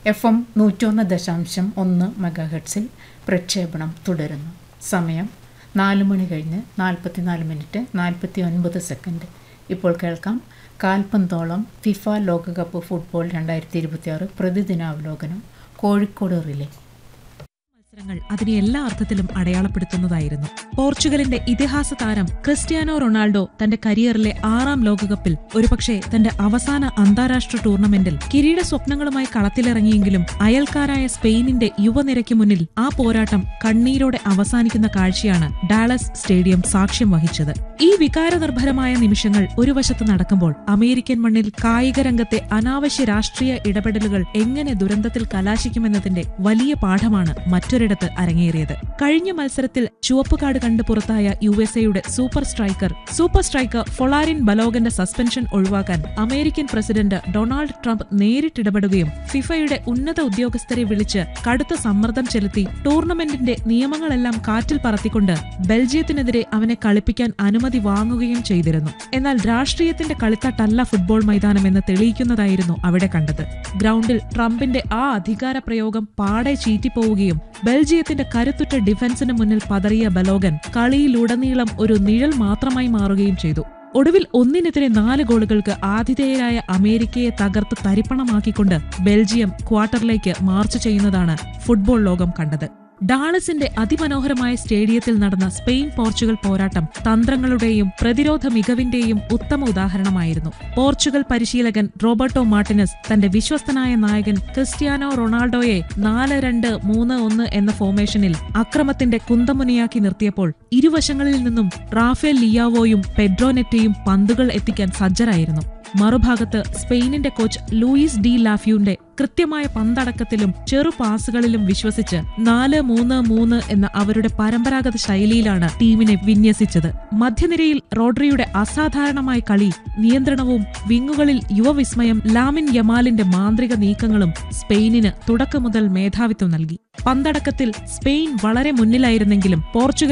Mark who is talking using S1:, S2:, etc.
S1: F M നൂറ്റൊന്ന് ദശാംശം ഒന്ന് മെഗാഹെഡ്സിൽ പ്രക്ഷേപണം തുടരുന്നു സമയം നാല് മണി കഴിഞ്ഞ് നാൽപ്പത്തിനാല് മിനിറ്റ് നാൽപ്പത്തി ഒൻപത് സെക്കൻഡ് ഇപ്പോൾ കേൾക്കാം കാൽപന്തോളം ഫിഫ ലോകകപ്പ് ഫുട്ബോൾ രണ്ടായിരത്തി ഇരുപത്തിയാറ് പ്രതിദിനാവലോകനം കോഴിക്കോട് റിലേ
S2: മത്സരങ്ങൾ അതിനെ എല്ലാ അർത്ഥത്തിലും അടയാളപ്പെടുത്തുന്നതായിരുന്നു പോർച്ചുഗലിന്റെ ഇതിഹാസ താരം ക്രിസ്ത്യാനോ റൊണാൾഡോ തന്റെ കരിയറിലെ ആറാം ലോകകപ്പിൽ ഒരുപക്ഷെ തന്റെ അവസാന അന്താരാഷ്ട്ര ടൂർണമെന്റിൽ കിരീട സ്വപ്നങ്ങളുമായി കളത്തിലിറങ്ങിയെങ്കിലും അയൽക്കാരായ സ്പെയിനിന്റെ യുവനിരയ്ക്ക് മുന്നിൽ ആ പോരാട്ടം കണ്ണീരോടെ അവസാനിക്കുന്ന കാഴ്ചയാണ് ഡാലസ് സ്റ്റേഡിയം സാക്ഷ്യം വഹിച്ചത് ഈ വികാരനിർഭരമായ നിമിഷങ്ങൾ ഒരു വശത്ത് നടക്കുമ്പോൾ അമേരിക്കൻ മണ്ണിൽ കായിക രംഗത്തെ അനാവശ്യ രാഷ്ട്രീയ ഇടപെടലുകൾ എങ്ങനെ ദുരന്തത്തിൽ കലാശിക്കുമെന്നതിന്റെ വലിയ പാഠമാണ് മറ്റൊരിടത്ത് അരങ്ങേറിയത് കഴിഞ്ഞ മത്സരത്തിൽ ചുവപ്പ് കാർഡ് കണ്ട് പുറത്തായ യു എസ് എയുടെ super striker super striker Folarin ബലോഗന്റെ സസ്പെൻഷൻ ഒഴിവാക്കാൻ അമേരിക്കൻ പ്രസിഡന്റ് ഡൊണാൾഡ് ട്രംപ് നേരിട്ടിടപെടുകയും ഫിഫയുടെ ഉന്നത ഉദ്യോഗസ്ഥരെ വിളിച്ച് കടുത്ത സമ്മർദ്ദം ചെലുത്തി ടൂർണമെന്റിന്റെ നിയമങ്ങളെല്ലാം കാറ്റിൽ പറത്തിക്കൊണ്ട് ബെൽജിയത്തിനെതിരെ അവനെ കളിപ്പിക്കാൻ അനുമതി വാങ്ങുകയും ചെയ്തിരുന്നു എന്നാൽ രാഷ്ട്രീയത്തിന്റെ കളിത്തട്ടല്ല ഫുട്ബോൾ മൈതാനം എന്ന് തെളിയിക്കുന്നതായിരുന്നു അവിടെ കണ്ടത് ഗ്രൗണ്ടിൽ ട്രംപിന്റെ ആ അധികാര പ്രയോഗം പാടെ ചീറ്റിപ്പോവുകയും ബെൽജിയത്തിന്റെ കരുത്തുറ്റ ഡിഫൻസിന് മുന്നിൽ പതറിയ ബലോഗൻ കളിയിലുടനീളം ഒരു നിഴൽ മാത്രമായി മാറുകയും ചെയ്തു ഒടുവിൽ ഒന്നിനെതിരെ നാല് ഗോളുകൾക്ക് ആതിഥേയരായ അമേരിക്കയെ തകർത്ത് തരിപ്പണമാക്കിക്കൊണ്ട് ബെൽജിയം ക്വാർട്ടറിലേക്ക് മാർച്ച് ചെയ്യുന്നതാണ് ഫുട്ബോൾ ലോകം കണ്ടത് ഡാളസിന്റെ അതിമനോഹരമായ സ്റ്റേഡിയത്തിൽ നടന്ന സ്പെയിൻ പോർച്ചുഗൽ പോരാട്ടം തന്ത്രങ്ങളുടെയും പ്രതിരോധ മികവിന്റെയും ഉത്തമ ഉദാഹരണമായിരുന്നു പോർച്ചുഗൽ പരിശീലകൻ റോബർട്ടോ മാർട്ടിനസ് തന്റെ വിശ്വസ്തനായ നായകൻ ക്രിസ്ത്യാനോ റൊണാൾഡോയെ നാല് രണ്ട് മൂന്ന് ഒന്ന് എന്ന ഫോർമേഷനിൽ അക്രമത്തിന്റെ കുന്തമുനയാക്കി നിർത്തിയപ്പോൾ ഇരുവശങ്ങളിൽ നിന്നും റാഫേൽ ലിയാവോയും പെഡ്രോനെറ്റയും പന്തുകൾ എത്തിക്കാൻ സജ്ജരായിരുന്നു മറുഭാഗത്ത് സ്പെയിനിന്റെ കോച്ച് ലൂയിസ് ഡി ലാഫ്യൂന്റെ കൃത്യമായ പന്തടക്കത്തിലും ചെറു പാസുകളിലും വിശ്വസിച്ച് നാല് മൂന്ന് മൂന്ന് എന്ന അവരുടെ പരമ്പരാഗത ശൈലിയിലാണ് ടീമിനെ വിന്യസിച്ചത് മധ്യനിരയിൽ റോഡ്രിയുടെ അസാധാരണമായ കളി നിയന്ത്രണവും വിങ്ങുകളിൽ യുവവിസ്മയം ലാമിൻ യമാലിന്റെ മാന്ത്രിക നീക്കങ്ങളും സ്പെയിനിന് തുടക്കം മുതൽ മേധാവിത്വം നൽകി പന്തടക്കത്തിൽ സ്പെയിൻ വളരെ മുന്നിലായിരുന്നെങ്കിലും പോർച്ചുഗൽ